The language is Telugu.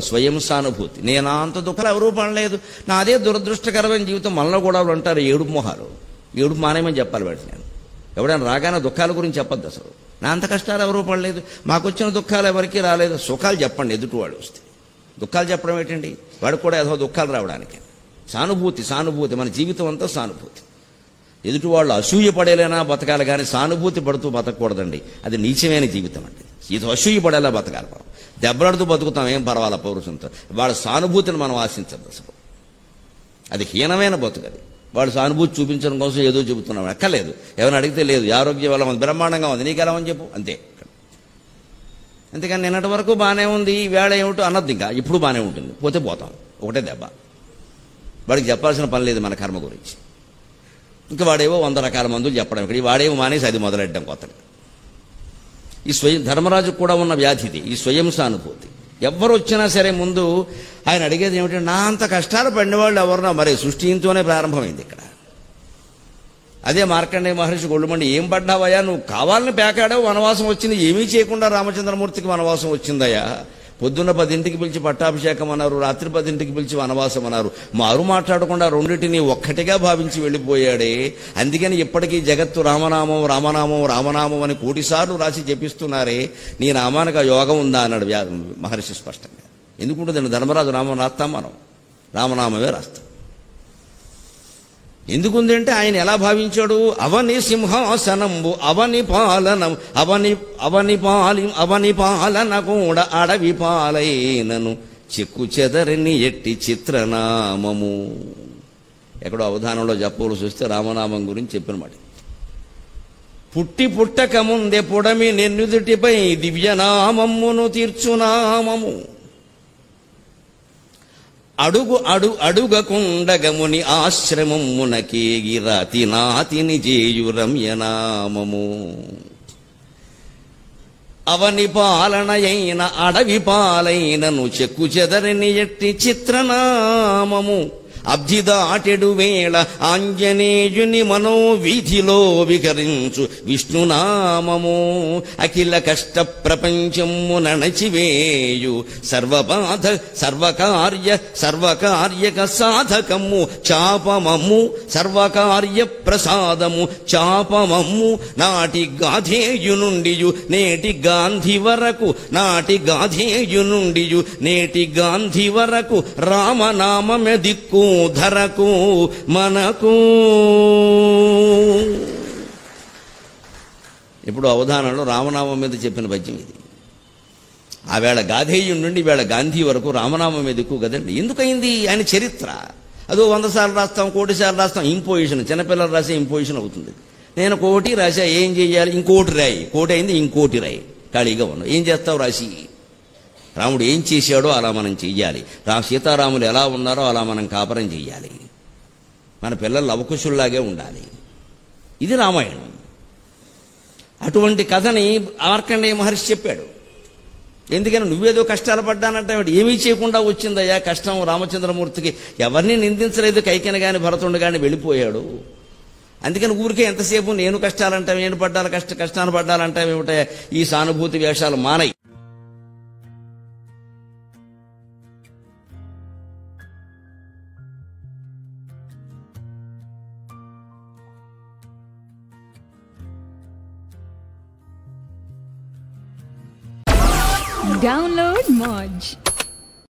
స్వయం సానుభూతి నేను అంత దుఃఖాలు ఎవరూ పడలేదు నాదే దురదృష్టకరమైన జీవితం మనలో కూడా వాళ్ళు అంటారు ఏడుపు మొహాలు ఏడుపు మానేమని చెప్పాలి వాటి నేను ఎవడైనా రాగానే దుఃఖాల గురించి చెప్పొద్దు అసలు నా అంత కష్టాలు ఎవరూ పడలేదు మాకు వచ్చిన దుఃఖాలు ఎవరికీ రాలేదు సుఖాలు చెప్పండి ఎదుటి వాళ్ళు వస్తే దుఃఖాలు చెప్పడం ఏంటండి వాడికి కూడా ఏదో దుఃఖాలు రావడానికి సానుభూతి సానుభూతి మన జీవితం అంతా సానుభూతి ఎదుటి వాళ్ళు అసూయ పడేలేనా బతకాలి కానీ సానుభూతి పడుతూ బతకూడదండి అది నీచమైన జీవితం అండి ఇది అసూయ పడేలా బతకాలి మనం దెబ్బలాడుతూ బతుకుతాం ఏం పర్వాలా పౌరుషంతో వాళ్ళ సానుభూతిని మనం ఆశించద్దు అసలు అది హీనమైన బతుకు అది వాళ్ళు సానుభూతి చూపించడం కోసం ఏదో చెబుతున్నాం ఎక్కలేదు ఎవరిని అడిగితే లేదు ఈ ఆరోగ్యం వల్ల ఉంది బ్రహ్మాండంగా ఉంది నీకు ఎలా ఉంది చెప్పు అంతే అంతేకాని నిన్నటి వరకు బాగానే ఉంది ఈ వేళ ఏమిటో అన్నది ఇంకా ఇప్పుడు బాగానే ఉంటుంది పోతే పోతాం ఒకటే దెబ్బ వాడికి చెప్పాల్సిన పని లేదు మన కర్మ గురించి ఇంకా వాడేవో వంద రకాల మందులు చెప్పడం ఇక్కడ ఈ వాడేవో మానేసి అది మొదలెట్టడం కొత్తగా ఈ స్వయం ధర్మరాజుకు కూడా ఉన్న వ్యాధి ఇది ఈ స్వయం సానుభూతి ఎవ్వరు వచ్చినా సరే ముందు ఆయన అడిగేది ఏమిటంటే నా అంత కష్టాలు పడిన వాళ్ళు ఎవరున్నా మరి సృష్టింతోనే ప్రారంభమైంది ఇక్కడ అదే మార్కండేయ మహర్షి గొళ్ళుమండి ఏం పడ్డావయ్యా నువ్వు కావాలని పేకాడావు వనవాసం వచ్చింది ఏమీ చేయకుండా రామచంద్రమూర్తికి వనవాసం వచ్చిందయ్యా పొద్దున్న పదింటికి పిలిచి పట్టాభిషేకం అన్నారు రాత్రి పదింటికి పిలిచి వనవాసం అన్నారు మారు మాట్లాడకుండా రెండింటిని ఒక్కటిగా భావించి వెళ్ళిపోయాడే అందుకని ఇప్పటికీ జగత్తు రామనామం రామనామం రామనామం అని కోటిసార్లు రాసి జపిస్తున్నారే నీ నామానికి ఆ యోగం ఉందా అన్నాడు వ్యా- మహర్షి స్పష్టంగా ఎందుకుంటుందండి ధర్మరాజు రామం రాస్తాం మనం రామనామమే రాస్తాం ఎందుకుంది అంటే ఆయన ఎలా భావించాడు అవని సింహాసనంబు అవని పాలనం అవని అవని పాలి అవని పాలన కూడా అడవి పాలైనను చెక్కు చెదరని ఎట్టి చిత్రనామము ఎక్కడో అవధానంలో చెప్పవలసి వస్తే రామనామం గురించి చెప్పిన మాట పుట్టి పుట్టక ముందే పుడమి నెన్నుదుటిపై దివ్యనామమ్మును తీర్చునామము అడుగు అడు అడుగకుండగముని ఆశ్రమమునకేగి రాతి నాతిని జేయు రమ్యనామము అవని పాలనయైన అడవి పాలైనను చెక్కు చెదరని ఎట్టి చిత్రనామము అబ్ధిదాటెడు వేళ ఆంజనేయుని మనోవీధిలో వికరించు విష్ణునామము అఖిల కష్ట ప్రపంచము నణచివేయు సర్వబాధ సర్వకార్య సర్వకార్యక సాధకము చాపమమ్ము సర్వకార్య ప్రసాదము చాపమమ్ము నాటి గాధేయు నుండియు నేటి గాంధీ వరకు నాటి గాధేయు నుండియు నేటి గాంధీ వరకు రామనామమే దిక్కు ధరకు మనకు ఇప్పుడు అవధానంలో రామనామం మీద చెప్పిన పద్యం ఇది ఆ వేళ గాధేయం నుండి వేళ గాంధీ వరకు రామనామం మీద ఎక్కువ కదండి ఎందుకయింది ఆయన చరిత్ర అదో వంద సార్లు రాస్తాం కోటి సార్లు రాస్తాం ఇంపోజిషన్ చిన్నపిల్లలు రాసే ఇంపోజిషన్ అవుతుంది నేను కోటి రాసా ఏం చేయాలి ఇంకోటి రాయి కోటి అయింది ఇంకోటి రాయి ఖాళీగా ఉన్నాం ఏం చేస్తావు రాసి రాముడు ఏం చేశాడో అలా మనం చెయ్యాలి రా సీతారాములు ఎలా ఉన్నారో అలా మనం కాపరం చెయ్యాలి మన పిల్లలు లవకుశుల్లాగే ఉండాలి ఇది రామాయణం అటువంటి కథని మార్కండేయ మహర్షి చెప్పాడు ఎందుకని నువ్వేదో కష్టాలు పడ్డానంటే ఏమీ చేయకుండా వచ్చిందయ్యా కష్టం రామచంద్రమూర్తికి ఎవరిని నిందించలేదు కైకెన గాని భరతుండు గాని వెళ్ళిపోయాడు అందుకని ఊరికే ఎంతసేపు నేను కష్టాలంటాం నేను పడ్డాను కష్ట కష్టాలు పడ్డాలంటాం ఏమిటో ఈ సానుభూతి వేషాలు మానయి Download Moj.